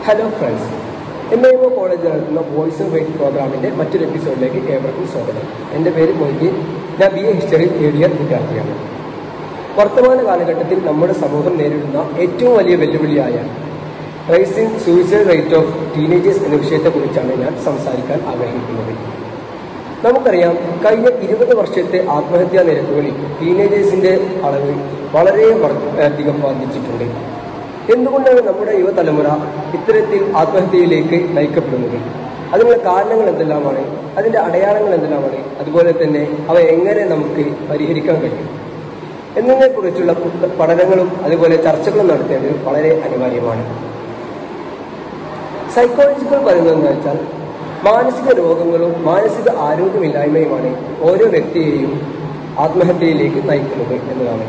hello friends M A O college നടത്തുന്ന voice of wait പ്രോഗ്രാമിന്റെ മറ്റൊരു എപ്പിസോഡിലേക്ക് ഏവർക്കും സ്വാഗതം എൻ്റെ പേര് മൊയ്തീൻ ഞാൻ B A history third year വിദ്യാർത്ഥിയാണ് വർത്തമാന കാലഘട്ടത്തിൽ നമ്മുടെ സമൂഹം നേരിടുന്ന ഏറ്റവും വലിയ വെല്ലുവിളിയായ rising suicide rate of teenagers എന്ന വിഷയത്തെക്കുറിച്ചാണ് ഞാൻ സംസാരിക്കാൻ ആഗ്രഹിക്കുന്നത് നമുക്കറിയാം കഴിഞ്ഞ ഇരുപത് വർഷത്തെ ആത്മഹത്യാ നിരക്കുകളിൽ ടീനേജേഴ്സിന്റെ അളവ് വളരെ വർ- അധികം വർദ്ധിച്ചിട്ടുണ്ട് എന്തുകൊണ്ടാണ് നമ്മുടെ യുവതലമുറ ഇത്തരത്തിൽ ആത്മഹത്യയിലേക്ക് നയിക്കപ്പെടുന്നത് അതിനുള്ള കാരണങ്ങൾ എന്തെല്ലാമാണ് അതിന്റെ അടയാളങ്ങൾ എന്തെല്ലാമാണ് അതുപോലെ തന്നെ അവ എങ്ങനെ നമുക്ക് പരിഹരിക്കാൻ കഴിയും എന്നതിനെക്കുറിച്ചുള്ള പു- പഠനങ്ങളും അതുപോലെ ചർച്ചകളും നടത്തേണ്ടത് വളരെ അനിവാര്യമാണ് സൈക്കോളജിക്കൽ പറയുന്നത് എന്താ വെച്ചാൽ മാനസിക രോഗങ്ങളും മാനസിക ആരോഗ്യമില്ലായ്മയുമാണ് ഓരോ വ്യക്തിയെയും ആത്മഹത്യയിലേക്ക് നയിക്കുന്നത് എന്നതാണ്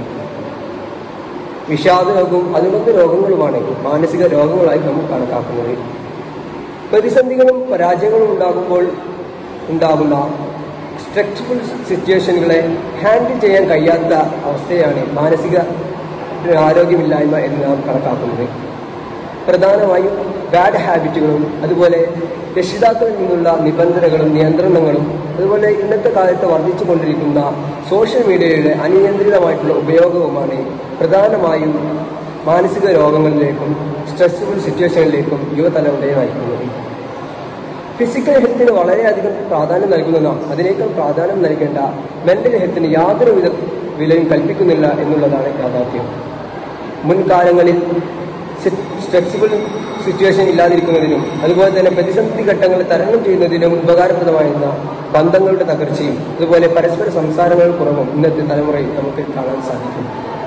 വിഷാദ രോഗവും അനുബന്ധ രോഗങ്ങളുമാണ് മാനസിക രോഗങ്ങളായി നമുക്ക് കണക്കാക്കുന്നത് പ്രതിസന്ധികളും പരാജയങ്ങളും ഉണ്ടാകുമ്പോൾ ഉണ്ടാകുന്ന സ്ട്രെച്ച്ഫുൾ സിറ്റുവേഷനുകളെ ഹാൻഡിൽ ചെയ്യാൻ കഴിയാത്ത അവസ്ഥയാണ് മാനസിക ആരോഗ്യമില്ലായ്മ എന്ന് നാം കണക്കാക്കുന്നത് പ്രധാനമായും ബാഡ് ഹാബിറ്റുകളും അതുപോലെ രക്ഷിതാക്കളിൽ നിന്നുള്ള നിബന്ധനകളും നിയന്ത്രണങ്ങളും അതുപോലെ ഇന്നത്തെ കാലത്ത് വർദ്ധിച്ചുകൊണ്ടിരിക്കുന്ന സോഷ്യൽ മീഡിയയുടെ അനിയന്ത്രിതമായിട്ടുള്ള ഉപയോഗവുമാണ് പ്രധാനമായും മാനസിക രോഗങ്ങളിലേക്കും സ്ട്രെസ്ഫുൾ സിറ്റുവേഷനിലേക്കും യുവതലമുറയെ നയിക്കുന്നത് ഫിസിക്കൽ ഹെൽത്തിന് വളരെയധികം പ്രാധാന്യം നൽകുന്ന നാം അതിനേക്കാൾ പ്രാധാന്യം നൽകേണ്ട മെന്റൽ ഹെൽത്തിന് യാതൊരു വിധ വിലയും കൽപ്പിക്കുന്നില്ല എന്നുള്ളതാണ് യാഥാർത്ഥ്യം മുൻകാലങ്ങളിൽ സ്ട്രെസ്ഫുൾ സിറ്റുവേഷൻ ഇല്ലാതിരിക്കുന്നതിനും അതുപോലെ തന്നെ പ്രതിസന്ധി ഘട്ടങ്ങൾ തരണം ചെയ്യുന്നതിനും ഉപകാരപ്രദമായിരുന്ന ബന്ധങ്ങളുടെ തകർച്ചയും അതുപോലെ പരസ്പര സംസാരങ്ങളുടെ കുറവും ഇന്നത്തെ തലമുറയിൽ നമുക്ക് കാണാൻ സാധിക്കും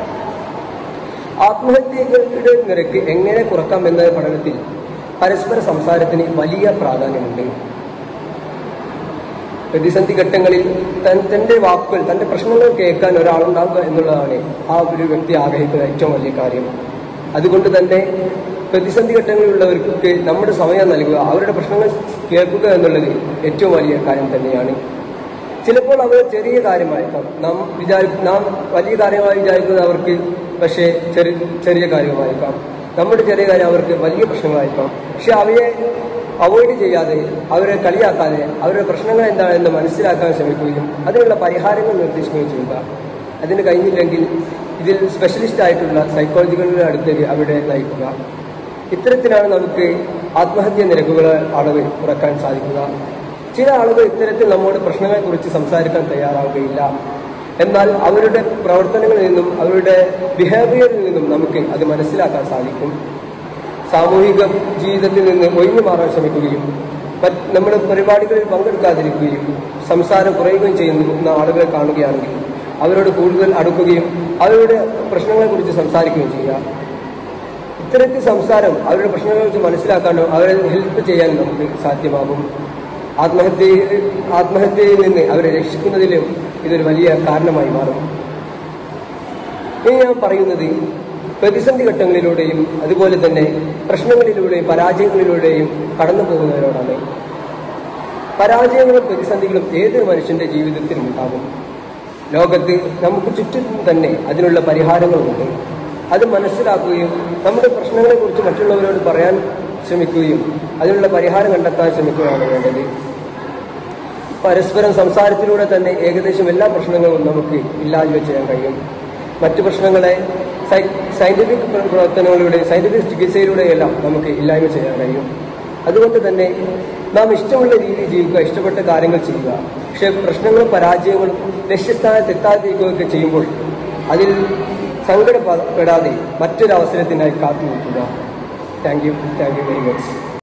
ആത്മഹത്യകളുടെ നിരക്ക് എങ്ങനെ കുറക്കാം എന്ന പഠനത്തിൽ പരസ്പര സംസാരത്തിന് വലിയ പ്രാധാന്യമുണ്ട് പ്രതിസന്ധി ഘട്ടങ്ങളിൽ തൻ- തന്റെ വാക്കുകൾ തന്റെ പ്രശ്നങ്ങൾ കേൾക്കാൻ ഒരാളുണ്ടാകുക എന്നുള്ളതാണ് ആ ഒരു വ്യക്തി ആഗ്രഹിക്കുന്ന ഏറ്റവും വലിയ കാര്യം അതുകൊണ്ട് തന്നെ പ്രതിസന്ധി ഘട്ടങ്ങളിലുള്ളവർക്ക് നമ്മുടെ സമയം നൽകുക അവരുടെ പ്രശ്നങ്ങൾ കേൾക്കുക എന്നുള്ളത് ഏറ്റവും വലിയ കാര്യം തന്നെയാണ് ചിലപ്പോൾ അവർ ചെറിയ കാര്യമായേക്കാം നാം വിചാരി നാം വലിയ കാര്യമായി വിചാരിക്കുന്നത് അവർക്ക് പക്ഷേ ചെറിയ ചെറിയ കാര്യമായേക്കാം നമ്മുടെ ചെറിയ കാര്യം അവർക്ക് വലിയ പ്രശ്നങ്ങളായിരിക്കാം പക്ഷെ അവയെ അവോയ്ഡ് ചെയ്യാതെ അവരെ കളിയാക്കാതെ അവരുടെ പ്രശ്നങ്ങൾ എന്താണെന്ന് മനസ്സിലാക്കാൻ ശ്രമിക്കുകയും അതിനുള്ള പരിഹാരങ്ങൾ നിർദ്ദേശിക്കുകയും ചെയ്യുക അതിന് കഴിഞ്ഞില്ലെങ്കിൽ ഇതിൽ സ്പെഷ്യലിസ്റ്റ് ആയിട്ടുള്ള സൈക്കോളജികളുടെ അടുത്തേക്ക് അവിടെ നയിക്കുക ഇത്തരത്തിലാണ് നമുക്ക് ആത്മഹത്യ നിരക്കുകളെ അളവ് കുറക്കാൻ സാധിക്കുക ചില ആളുകൾ ഇത്തരത്തിൽ നമ്മോട് പ്രശ്നങ്ങളെക്കുറിച്ച് സംസാരിക്കാൻ തയ്യാറാവുകയില്ല എന്നാൽ അവരുടെ പ്രവർത്തനങ്ങളിൽ നിന്നും അവരുടെ ബിഹേവിയറിൽ നിന്നും നമുക്ക് അത് മനസ്സിലാക്കാൻ സാധിക്കും സാമൂഹിക ജീവിതത്തിൽ നിന്ന് ഒഴിഞ്ഞു മാറാൻ ശ്രമിക്കുകയും മറ്റ് നമ്മുടെ പരിപാടികളിൽ പങ്കെടുക്കാതിരിക്കുകയും സംസാരം കുറയുകയും ചെയ്യുന്ന ആളുകളെ കാണുകയാണെങ്കിൽ അവരോട് കൂടുതൽ അടുക്കുകയും അവരുടെ പ്രശ്നങ്ങളെക്കുറിച്ച് സംസാരിക്കുകയും ചെയ്യുക ഇത്തരത്തിൽ സംസാരം അവരുടെ പ്രശ്നങ്ങളെക്കുറിച്ച് മനസ്സിലാക്കാനോ അവരെ ഹെൽപ്പ് ചെയ്യാൻ നമുക്ക് സാധ്യമാകും ആത്മഹത്യയിൽ ആത്മഹത്യയിൽ നിന്ന് അവരെ രക്ഷിക്കുന്നതിലും ഇതൊരു വലിയ കാരണമായി മാറും ഇനി ഞാൻ പറയുന്നത് പ്രതിസന്ധി ഘട്ടങ്ങളിലൂടെയും അതുപോലെ തന്നെ പ്രശ്നങ്ങളിലൂടെയും പരാജയങ്ങളിലൂടെയും കടന്നു പോകുന്നവരോടാണ് പരാജയങ്ങളും പ്രതിസന്ധികളും ഏതൊരു മനുഷ്യന്റെ ജീവിതത്തിലും ഉണ്ടാകും ലോകത്ത് നമുക്ക് ചുറ്റും തന്നെ അതിനുള്ള പരിഹാരങ്ങളുമുണ്ട് അത് മനസ്സിലാക്കുകയും നമ്മുടെ പ്രശ്നങ്ങളെക്കുറിച്ച് മറ്റുള്ളവരോട് പറയാൻ ശ്രമിക്കുകയും അതിനുള്ള പരിഹാരം കണ്ടെത്താൻ ശ്രമിക്കുകയാണ് വേണ്ടത് പരസ്പരം സംസാരത്തിലൂടെ തന്നെ ഏകദേശം എല്ലാ പ്രശ്നങ്ങളും നമുക്ക് ഇല്ലായ്മ ചെയ്യാൻ കഴിയും മറ്റു പ്രശ്നങ്ങളെ സൈ- സയന്റിഫിക് പ്ര- പ്രവർത്തനങ്ങളിലൂടെ സയന്റിഫിക് ചികിത്സയിലൂടെയെല്ലാം നമുക്ക് ഇല്ലായ്മ ചെയ്യാൻ കഴിയും അതുകൊണ്ട് തന്നെ നാം ഇഷ്ടമുള്ള രീതിയിൽ ജീവിക്കുക ഇഷ്ടപ്പെട്ട കാര്യങ്ങൾ ചെയ്യുക പക്ഷെ പ്രശ്നങ്ങളും പരാജയങ്ങളും ലക്ഷ്യസ്ഥാനത്ത് എത്താതിരിക്കുകയൊക്കെ ചെയ്യുമ്പോൾ അതിൽ സങ്കടപ്പെടാതെ മറ്റൊരു അവസരത്തിനായി കാത്തു നിൽക്കുക thank you thank you very much